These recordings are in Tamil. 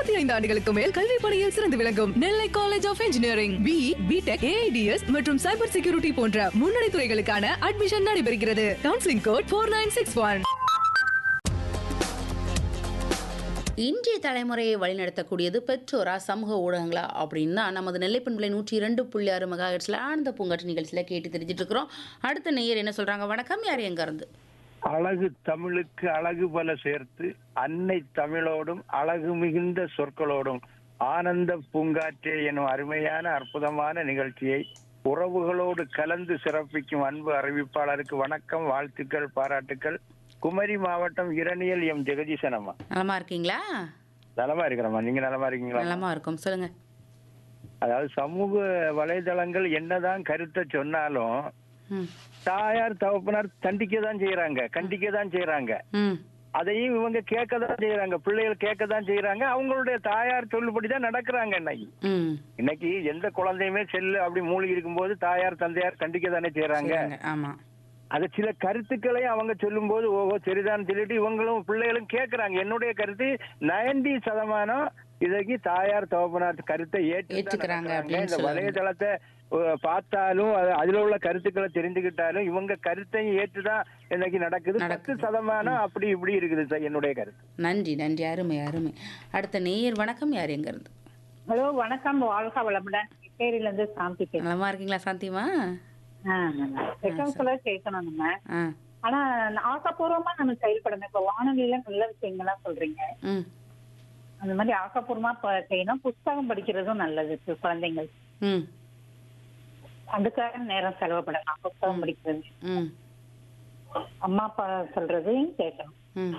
இருபத்தி ஐந்து ஆண்டுகளுக்கு மேல் கல்வி பணியில் சிறந்து விளங்கும் Nellai college of engineering B BTech AIDS மற்றும் சைபர் செக்யூரிட்டி போன்ற முன்னணி துறைகளுக்கான அட்மிஷன் நடைபெறுகிறது counselling code four nine six one இன்றைய தலைமுறையை வழிநடத்தக்கூடியது பெற்றோரா சமூக ஊடகங்களா அப்படின்னு தான் நமது நெல்லை பண்புலை நூற்றி இரண்டு புள்ளி ஆறு மெகாஹெட்ஸில் ஆனந்த பூங்காற்று நிகழ்ச்சியில் கேட்டு தெரிஞ்சிட்டு இருக்கிறோம் அடுத்த நேயர் என்ன சொல்றாங்க வணக்கம் யார் எங்க இருந்து அழகு தமிழுக்கு அழகு பல சேர்த்து அன்னை தமிழோடும் அழகு மிகுந்த சொற்களோடும் ஆனந்த பூங்காற்றே எனும் அருமையான அற்புதமான நிகழ்ச்சியை உறவுகளோடு கலந்து சிறப்பிக்கும் அன்பு அறிவிப்பாளருக்கு வணக்கம் வாழ்த்துக்கள் பாராட்டுக்கள் குமரி மாவட்டம் இரணியல் எம் ஜெகதீசனம்மா நலமா இருக்கீங்களா நலமா இருக்கிறம்மா நீங்க நலமா இருக்கீங்களா நலமா இருக்கும் சொல்லுங்க அதாவது சமூக வலைதளங்கள் என்னதான் கருத்தை சொன்னாலும் ம் தாயார் தகப்பனார் தண்டிக்க தான் செய்யறாங்க கண்டிக்க தான் செய்யறாங்க ம் அதையும் இவங்க கேட்க தான் செய்யறாங்க பிள்ளைகள் கேட்க தான் செய்யறாங்க அவங்களுடைய தாயார் சொல்லுபடி தான் நடக்கிறாங்க இன்னைக்கு ம் இன்னைக்கு எந்த குழந்தையுமே செல்லு அப்படி மூழ்கி இருக்கும்போது தாயார் தந்தையார் கண்டிக்க தானே செய்யறாங்க சொல்லுங்க. ஆமா அது சில கருத்துக்களையும் அவங்க சொல்லும்போது ஓஹோ சரிதான் சொல்லிட்டு இவங்களும் பிள்ளைகளும் கேட்கறாங்க என்னுடைய கருத்து நயன்டி சதமானம் இதற்கு தாயார் தகப்பனார் கருத்தை ஏற்று ஏற்றுக்கறாங்க அப்படின்னு இந்த சொல்ல வலைதளத்தை அஹ், பார்த்தாலும் அது- அதுல உள்ள கருத்துக்களை தெரிஞ்சுக்கிட்டாலும் இவங்க கருத்தையும் ஏற்றுதான் இன்னைக்கு நடக்குது பத்து நடக்குது. சதமானம் அப்படி இப்படி இருக்குது சார் என்னுடைய கருத்து நன்றி நன்றி அருமை அருமை அடுத்த நேயர் வணக்கம் யார் எங்க இருந்து ஹலோ வணக்கம் வாழ்க வளமுடன் பேரில இருந்து சாந்தி பேசுறேன் நலமா இருக்கீங்களா சாந்திமா ஆ, நல்லா. எஃப்எம் சொல்ல கேட்கணும் நம்ம ஆ ஆனா ஆக்கப்பூர்வமா நம்ம செயல்படணும் இப்ப வானொலியில நல்ல விஷயங்கள்லாம் சொல்றீங்க ம் அந்த மாதிரி ஆக்கப்பூர்வமா ப- செய்யணும் புஸ்தகம் படிக்கிறதும் நல்லது இப்ப குழந்தைங்கள் ம் அதுக்காக நேரம் செலவுப்படலாம் புஸ்தகம் படிக்கிறது ம் அம்மா அப்பா சொல்றதையும் கேட்கணும் ம்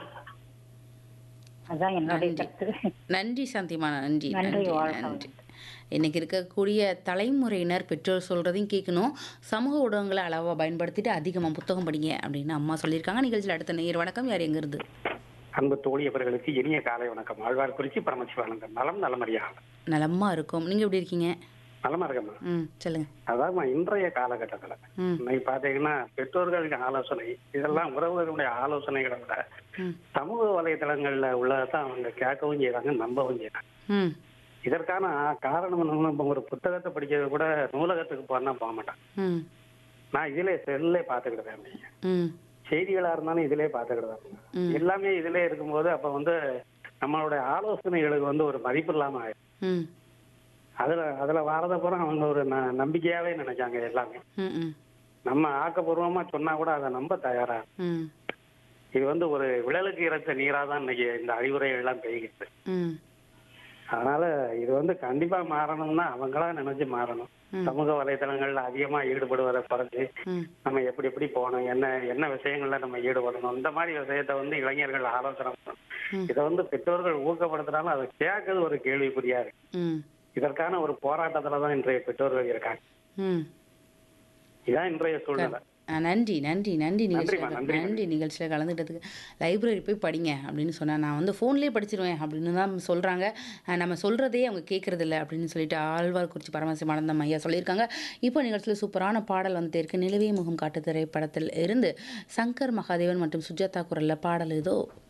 அதான் என்னுடைய நன்றி. கருத்து நன்றி சாந்திமா நன்றி நன்றி, நன்றி வாழ்க நன்றி இன்னைக்கு இருக்கக்கூடிய தலைமுறையினர் பெற்றோர் சொல்கிறதையும் கேட்கணும் சமூக ஊடகங்களை அளவாக பயன்படுத்திட்டு அதிகமாக புத்தகம் படிங்க அப்படின்னு அம்மா சொல்லியிருக்காங்க நிகழ்ச்சியில் அடுத்த நேயர் வணக்கம் யார் எங்கிருந்து அன்பு தோழியவர்களுக்கு இனிய காலை வணக்கம் ஆழ்வார்குறிச்சி பரமசிவானந்தன் நலம் நலமறியா நலமா இருக்கும் நீங்கள் எப்படி இருக்கீங்க நலமா இருக்கம்மா ம் சொல்லுங்க அதாவதுமா இன்றைய காலகட்டத்துல ம் இன்னைக்கு பாத்தீங்கன்னா பெற்றோர்களுக்கு ஆலோசனை இதெல்லாம் உறவுகளுடைய ஆலோசனைகளை விட ம் சமூக வலைதளங்கள்ல உள்ளதான் அவங்க கேட்கவும் செய்யறாங்க நம்பவும் செய்யறாங்க ம் இதற்கான காரணம் என்னன்னா இப்ப ஒரு புத்தகத்தை படிக்கிறது கூட நூலகத்துக்கு போனா போக மாட்டான் ம் நான் இதுல செல்லே பாத்துக்கிடுவேன் அப்படிங்க ம் செய்திகளா இருந்தாலும் இதுலயே பாத்துக்கிடுவேன் ம். எல்லாமே இதுல இருக்கும்போது அப்ப வந்து நம்மளுடைய ஆலோசனைகளுக்கு வந்து ஒரு மதிப்பு இல்லாம ஆயிடும் ம் அதுல அதுல வரதப்புறம் அவங்க ஒரு ந- நம்பிக்கையாவே நினைச்சாங்க எல்லாமே ம் ம் நம்ம ஆக்கப்பூர்வமா சொன்னா கூட அதை நம்ப தயாரா ம் இது வந்து ஒரு விழலுக்கு இறக்க நீரா தான் இன்னைக்கு இந்த அறிவுரைகள் எல்லாம் பெய்கிறது ம் அதனால இது வந்து கண்டிப்பா மாறணும்னா அவங்களா நினைச்சு மாறணும் ம். சமூக வலைதளங்கள்ல அதிகமா ஈடுபடுவதை குறைஞ்சு ம் நம்ம எப்படி எப்படி போகணும் என்ன என்ன விஷயங்கள்ல நம்ம ஈடுபடணும் இந்த மாதிரி விஷயத்த வந்து இளைஞர்கள் ஆலோசனை பண்ணணும் ம். இதை வந்து பெற்றோர்கள் ஊக்கப்படுத்தினாலும் அதை கேட்கறது ஒரு கேள்விக்குறியா இருக்கு ம் இதற்கான ஒரு போராட்டத்துல தான் இன்றைய பெற்றோர்கள் இருக்காங்க ம் இதான் இன்றைய சூழ்நிலை ஆ, நன்றி நன்றி நன்றி நிகழ்ச்சியில் நன்றிம்மா, நன்றி. நன்றி நிகழ்ச்சியில் கலந்துக்கிட்டதுக்கு லைப்ரரி போய் படிங்க அப்படின்னு சொன்னேன் நான் வந்து ஃபோன்லேயே படிச்சிருவேன் அப்படின்னு தான் சொல்கிறாங்க நம்ம சொல்கிறதே அவங்க கேட்குறதில்ல அப்படின்னு சொல்லிட்டு ஆழ்வார்குறிச்சி பரமசிவானந்தம் ஐயா சொல்லியிருக்காங்க இப்போ நிகழ்ச்சியில் சூப்பரான பாடல் வந்துட்டு இருக்கு நிலவே முகம் காட்டு திரைப்படத்தில் இருந்து சங்கர் மகாதேவன் மற்றும் சுஜாதா குரலில் பாடல் இதோ